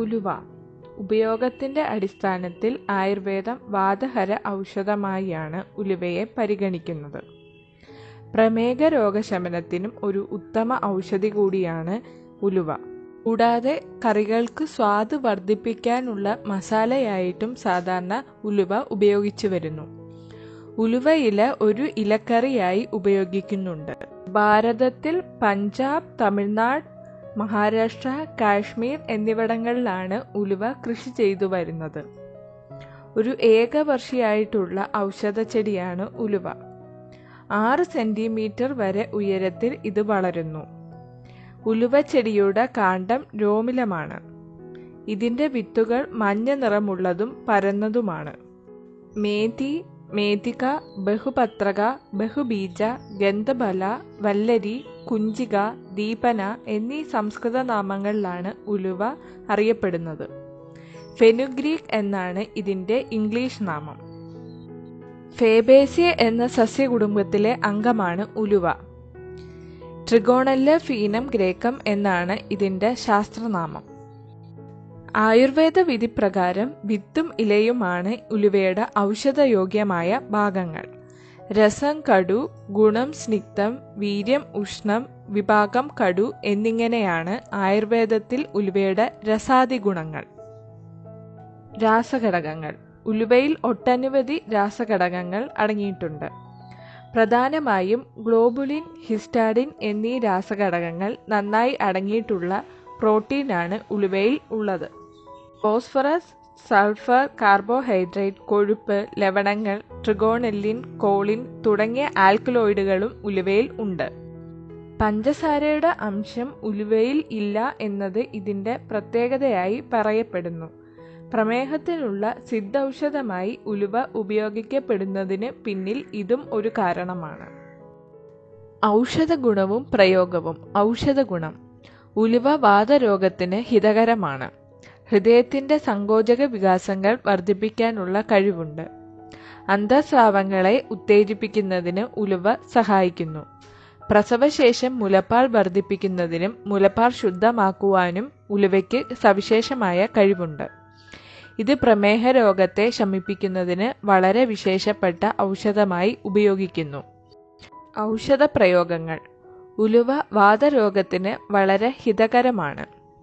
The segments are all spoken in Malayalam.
ഉലുവ ഉപയോഗത്തിന്റെ അടിസ്ഥാനത്തിൽ ആയുർവേദം വാതഹര ഔഷധമായാണ് ഉലുവയെ പരിഗണിക്കുന്നത് പ്രമേഹ രോഗശമനത്തിനും ഒരു ഉത്തമ ഔഷധി കൂടിയാണ് ഉലുവ കൂടാതെ കറികൾക്ക് സ്വാദ് വർദ്ധിപ്പിക്കാനുള്ള മസാലയായിട്ടും സാധാരണ ഉലുവ ഉപയോഗിച്ചു വരുന്നു ഉലുവ ഇല ഒരു ഇലക്കറിയായി ഉപയോഗിക്കുന്നുണ്ട് ഭാരതത്തിൽ പഞ്ചാബ് തമിഴ്നാട് മഹാരാഷ്ട്ര കാശ്മീർ എന്നിവിടങ്ങളിലാണ് ഉലുവ കൃഷി ചെയ്തു വരുന്നത് ഒരു ഏകവർഷിയായിട്ടുള്ള ഔഷധച്ചെടിയാണ് ഉലുവ ആറ് സെന്റിമീറ്റർ വരെ ഉയരത്തിൽ ഇത് വളരുന്നു ഉലുവ ചെടിയുടെ കാണ്ഡം രോമിലമാണ് ഇതിന്റെ വിത്തുകൾ മഞ്ഞ നിറമുള്ളതും പരന്നതുമാണ് മേഥി മേധിക ബഹുപത്രക ബഹുബീജ ഗന്ധബല വല്ലരി കുഞ്ചിക ദീപന എന്നീ സംസ്കൃത നാമങ്ങളിലാണ് ഉലുവ അറിയപ്പെടുന്നത് ഫെനുഗ്രീക്ക് എന്നാണ് ഇതിന്റെ ഇംഗ്ലീഷ് നാമം ഫേബേസിയ എന്ന സസ്യകുടുംബത്തിലെ അംഗമാണ് ഉലുവ ട്രിഗോണല്ല ഫീനം ഗ്രേക്കം എന്നാണ് ഇതിന്റെ ശാസ്ത്രനാമം ആയുർവേദ വിധിപ്രകാരം വിത്തും ഇലയുമാണ് ഉലുവയുടെ ഔഷധയോഗ്യമായ ഭാഗങ്ങൾ രസം കടു ഗുണം സ്നിഗ്ധം വീര്യം ഉഷ്ണം വിഭാഗം കടു എന്നിങ്ങനെയാണ് ആയുർവേദത്തിൽ ഉലുവയുടെ രസാദി ഗുണങ്ങൾ രാസഘടകങ്ങൾ ഉലുവയിൽ ഒട്ടനവധി രാസഘടകങ്ങൾ അടങ്ങിയിട്ടുണ്ട് പ്രധാനമായും ഗ്ലോബുലിൻ ഹിസ്റ്റാഡിൻ എന്നീ രാസഘടകങ്ങൾ നന്നായി അടങ്ങിയിട്ടുള്ള പ്രോട്ടീനാണ് ഉലുവയിൽ ഉള്ളത് ഫോസ്ഫറസ് സൾഫർ കാർബോഹൈഡ്രേറ്റ് കൊഴുപ്പ് ലവണങ്ങൾ ട്രിഗോണെല്ലിൻ കോളിൻ തുടങ്ങിയ ആൽക്കലോയിഡുകളും ഉലുവയിൽ ഉണ്ട് പഞ്ചസാരയുടെ അംശം ഉലുവയിൽ ഇല്ല എന്നത് ഇതിന്റെ പ്രത്യേകതയായി പറയപ്പെടുന്നു പ്രമേഹത്തിനുള്ള സിദ്ധൌഷധമായി ഉലുവ ഉപയോഗിക്കപ്പെടുന്നതിന് പിന്നിൽ ഇതും ഒരു കാരണമാണ് ഔഷധ ഗുണവും പ്രയോഗവും ഔഷധ ഗുണം ഉലുവ വാതരോഗത്തിന് ഹിതകരമാണ് ഹൃദയത്തിന്റെ സങ്കോചക വികാസങ്ങൾ വർദ്ധിപ്പിക്കാനുള്ള കഴിവുണ്ട് അന്തസ്രാവങ്ങളെ ഉത്തേജിപ്പിക്കുന്നതിന് ഉലുവ സഹായിക്കുന്നു പ്രസവശേഷം മുലപ്പാൽ വർദ്ധിപ്പിക്കുന്നതിനും മുലപ്പാൽ ശുദ്ധമാക്കുവാനും ഉലുവയ്ക്ക് സവിശേഷമായ കഴിവുണ്ട് ഇത് പ്രമേഹ രോഗത്തെ ശമിപ്പിക്കുന്നതിന് വളരെ വിശേഷപ്പെട്ട ഔഷധമായി ഉപയോഗിക്കുന്നു ഔഷധ പ്രയോഗങ്ങൾ ഉലുവ വാതരോഗത്തിന് വളരെ ഹിതകരമാണ്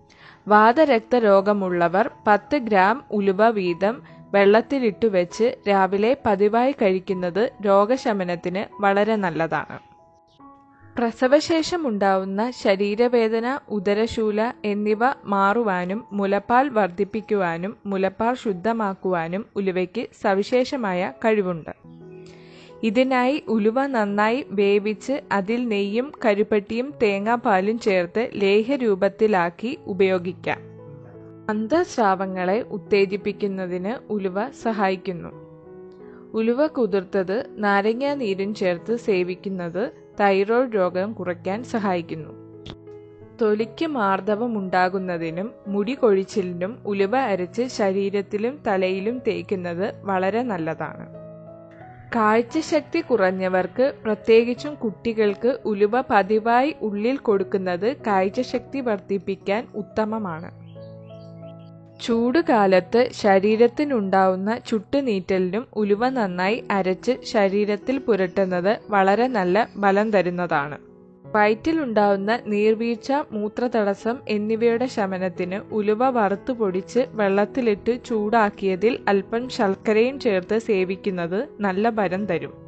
വാതരക്തരോഗമുള്ളവർ പത്ത് ഗ്രാം ഉലുവ വീതം വെള്ളത്തിലിട്ടു വെച്ച് രാവിലെ പതിവായി കഴിക്കുന്നത് രോഗശമനത്തിന് വളരെ നല്ലതാണ് പ്രസവശേഷം ഉണ്ടാവുന്ന ശരീരവേദന ഉദരശൂല എന്നിവ മാറുവാനും മുലപ്പാൽ വർദ്ധിപ്പിക്കുവാനും മുലപ്പാൽ ശുദ്ധമാക്കുവാനും ഉലുവയ്ക്ക് സവിശേഷമായ കഴിവുണ്ട് ഇതിനായി ഉലുവ നന്നായി വേവിച്ച് അതിൽ നെയ്യും കരുപ്പട്ടിയും തേങ്ങാപ്പാലും ചേർത്ത് ലേഹ്യരൂപത്തിലാക്കി ഉപയോഗിക്കാം അന്തസ്രാവങ്ങളെ ഉത്തേജിപ്പിക്കുന്നതിന് ഉലുവ സഹായിക്കുന്നു ഉലുവ കുതിർത്തത് നാരങ്ങാ നീരും ചേർത്ത് സേവിക്കുന്നത് തൈറോയ്ഡ് രോഗം കുറയ്ക്കാൻ സഹായിക്കുന്നു തൊലിക്ക് മാർദ്ദവമുണ്ടാകുന്നതിനും മുടി കൊഴിച്ചിലിനും ഉലുവ അരച്ച് ശരീരത്തിലും തലയിലും തേക്കുന്നത് വളരെ നല്ലതാണ് കാഴ്ചശക്തി കുറഞ്ഞവർക്ക് പ്രത്യേകിച്ചും കുട്ടികൾക്ക് ഉലുവ പതിവായി ഉള്ളിൽ കൊടുക്കുന്നത് കാഴ്ചശക്തി വർദ്ധിപ്പിക്കാൻ ഉത്തമമാണ് ചൂടുകാലത്ത് ശരീരത്തിനുണ്ടാവുന്ന ചുട്ടുനീറ്റലിനും ഉലുവ നന്നായി അരച്ച് ശരീരത്തിൽ പുരട്ടുന്നത് വളരെ നല്ല ബലം തരുന്നതാണ് വയറ്റിലുണ്ടാവുന്ന നീർവീഴ്ച മൂത്രതടസ്സം എന്നിവയുടെ ശമനത്തിന് ഉലുവ വറുത്തു പൊടിച്ച് വെള്ളത്തിലിട്ട് ചൂടാക്കിയതിൽ അല്പം ശർക്കരയും ചേർത്ത് സേവിക്കുന്നത് നല്ല ബലം തരും